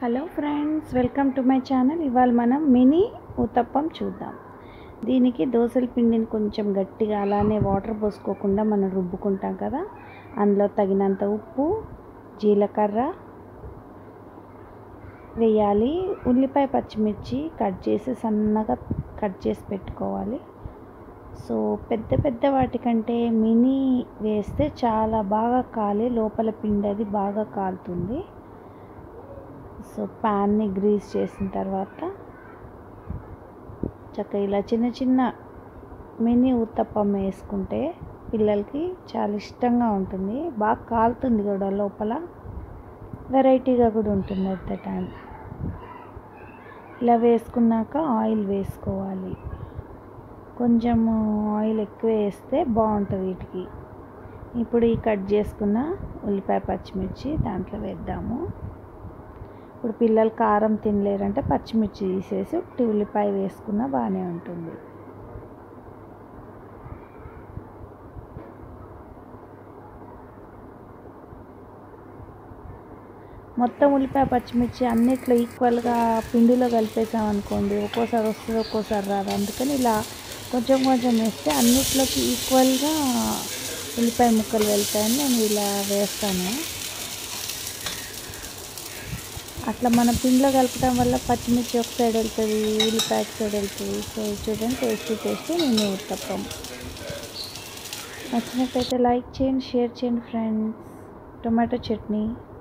hello friends welcome to my channel ఇవాళ మనం mini uthappam చూద్దాం దీనికి దోసల పిండిని కొంచెం గట్టిగా అలానే వాటర్ పోసుకోకుండా మనం రుబ్బుకుంటాం కదా అందులో తగినంత ఉప్పు జీలకర్ర వేయాలి ఉల్లిపాయ పచ్చిమిర్చి కట్ చేసి సన్నగా కట్ చేసి పెట్టుకోవాలి సో పెద్ద పెద్ద వాటికంటే మినీ వేస్తే చాలా బాగా కాలి లోపల పిండి అది బాగా కాలుతుంది సో ప్యాన్ని గ్రీస్ చేసిన తర్వాత చక్కగా ఇలా చిన్న చిన్న మినీ ఉత్తప్పం వేసుకుంటే పిల్లలకి చాలా ఇష్టంగా ఉంటుంది బాగా కాలుతుంది కూడా లోపల వెరైటీగా కూడా ఉంటుంది అట్ ద టైం ఇలా వేసుకున్నాక ఆయిల్ వేసుకోవాలి కొంచెం ఆయిల్ ఎక్కువ వేస్తే బాగుంటుంది వీటికి ఇప్పుడు ఈ కట్ చేసుకున్న ఉల్లిపాయ పచ్చిమిర్చి దాంట్లో వేద్దాము ఇప్పుడు పిల్లలు కారం తినలేరంటే పచ్చిమిర్చి తీసేసి ఒకటి ఉల్లిపాయ వేసుకున్నా బాగానే ఉంటుంది మొత్తం ఉల్లిపాయ పచ్చిమిర్చి అన్నిట్లో ఈక్వల్గా పిండిలో కలిపేసాం అనుకోండి ఒక్కోసారి వస్తుంది ఒక్కోసారి రాదు అందుకని ఇలా కొంచెం కొంచెం వేస్తే అన్నిట్లోకి ఈక్వల్గా ఉల్లిపాయ ముక్కలు వెళ్తాయని నేను ఇలా వేస్తాను అట్లా మన పిండిలో కలపడం వల్ల పచ్చిమిర్చి ఒక సైడ్ వెళ్తుంది ఉల్లిపాయ ఒక సైడ్ వెళ్తుంది సో చూడండి టేస్టీ టేస్టీ నేను ఉత్తప్పం నచ్చినట్టయితే లైక్ చేయండి షేర్ చేయండి ఫ్రెండ్స్ టొమాటో చట్నీ